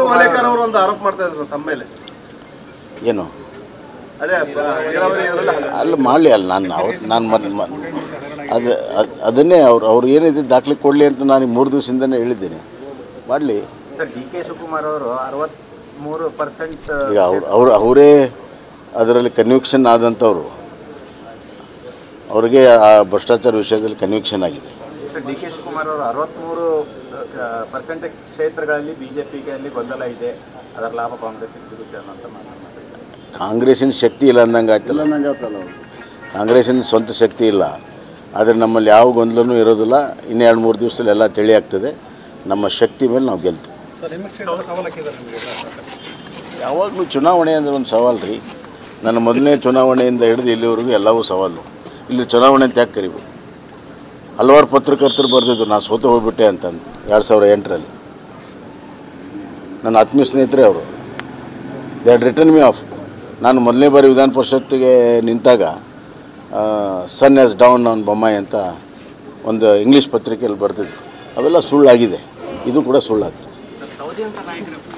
ಓಲೇಕರ್ ಅವರು ಒಂದು ಆರೋಪ ಮಾಡ್ತಾ ಇದ್ರು ತಮ್ಮ ಮೇಲೆ ಏನು ಅದೇ ನೀರಾವರಿ ಇದರಲ್ಲಿ ಅಲ್ಲಿ ಮಾಡಲಿ ಅಲ್ಲಿ ನಾನು ಅವತ್ತು ನಾನು ಮ ಅದು ಅದ್- ಅದನ್ನೇ ಅವ್ರು ಅವ್ರು ಏನಿದೆ ದಾಖಲೆ ಕೊಡಲಿ ಅಂತ ನಾನು ಮೂರು ದಿವಸದಿಂದನೇ ಹೇಳಿದ್ದೀನಿ ಮಾಡಲಿ ಸರ್ ಡಿ ಕೆ ಶಿವಕುಮಾರ್ ಅವರು ಅರವತ್ತ್ಮೂರು ಪರ್ಸೆಂಟ್ ಈಗ ಅವ್ರು ಅವ್ರು ಅವರೇ ಅದರಲ್ಲಿ ಕನ್ವಿಕ್ಷನ್ ಆದಂಥವ್ರು ಅವ್ರಿಗೆ ಆ ಭ್ರಷ್ಟಾಚಾರ ವಿಷಯದಲ್ಲಿ ಕನ್ವಿಕ್ಷನ್ ಆಗಿದೆ ಸರ್ ಡಿ ಕೆ ಶಿವಕುಮಾರ್ ಅವರು ಅರವತ್ತ್ಮೂರು ಪರ್ಸೆಂಟ್ ಕ್ಷೇತ್ರಗಳಲ್ಲಿ ಬಿಜೆಪಿಗೆ ಅಲ್ಲಿ ಗೊಂದಲ ಇದೆ ಅದರ ಲಾಭ ಕಾಂಗ್ರೆಸ್ಸಿಗೆ ಸಿಗುತ್ತೆ ಅನ್ನೋಂಥ ಮಾತನ್ನು ಮಾತಾಡ್ತಾರೆ ಕಾಂಗ್ರೆಸ್ಸಿನ ಶಕ್ತಿ ಇಲ್ಲ ಅಂದಂಗೆ ಆಯ್ತಲ್ಲ ಕಾಂಗ್ರೆಸ್ಸಿನ ಸ್ವಂತ ಶಕ್ತಿ ಇಲ್ಲ ಆದರೆ ನಮ್ಮಲ್ಲಿ ಯಾವ ಗೊಂದಲನೂ ಇರೋದಿಲ್ಲ ಇನ್ನೆರಡು ಮೂರು ದಿವಸದಲ್ಲಿ ಎಲ್ಲ ತಿಳಿ ಆಗ್ತದೆ ನಮ್ಮ ಶಕ್ತಿ ಮೇಲೆ ನಾವು ಗೆಲ್ತೀವಿ ಯಾವಾಗಲೂ ಚುನಾವಣೆ ಅಂದರೆ ಒಂದು ಸವಾಲು ರೀ ನನ್ನ ಮೊದಲನೇ ಚುನಾವಣೆಯಿಂದ ಹಿಡಿದು ಇಲ್ಲಿವರೆಗೂ ಎಲ್ಲವೂ ಸವಾಲು ಇಲ್ಲಿ ಚುನಾವಣೆ ಅಂತ ಯಾಕೆ ಕರಿಬೇಕು ಹಲವಾರು ಪತ್ರಕರ್ತರು ಬರೆದಿದ್ರು ನಾನು ಸೋತು ಹೋಗ್ಬಿಟ್ಟೆ ಅಂತಂದು ಎರಡು ಸಾವಿರ ಎಂಟರಲ್ಲಿ ನನ್ನ ಆತ್ಮೀಯ ಸ್ನೇಹಿತರೆ ಅವರು they had written me off ನಾನು ಮೊದಲನೇ ಬಾರಿ ವಿಧಾನ ಪರಿಷತ್ತಿಗೆ ನಿಂತಾಗ sun as down on Bommai ಅಂತ ಒಂದು ಇಂಗ್ಲೀಷ್ ಪತ್ರಿಕೆಯಲ್ಲಿ ಬರೆದಿದ್ದು ಅವೆಲ್ಲ ಸುಳ್ಳಾಗಿದೆ ಇದು ಕೂಡ ಸುಳ್ಳಾಗ್ತದೆ ಸೌದಿ ಅಂತ ನಾಯಕರು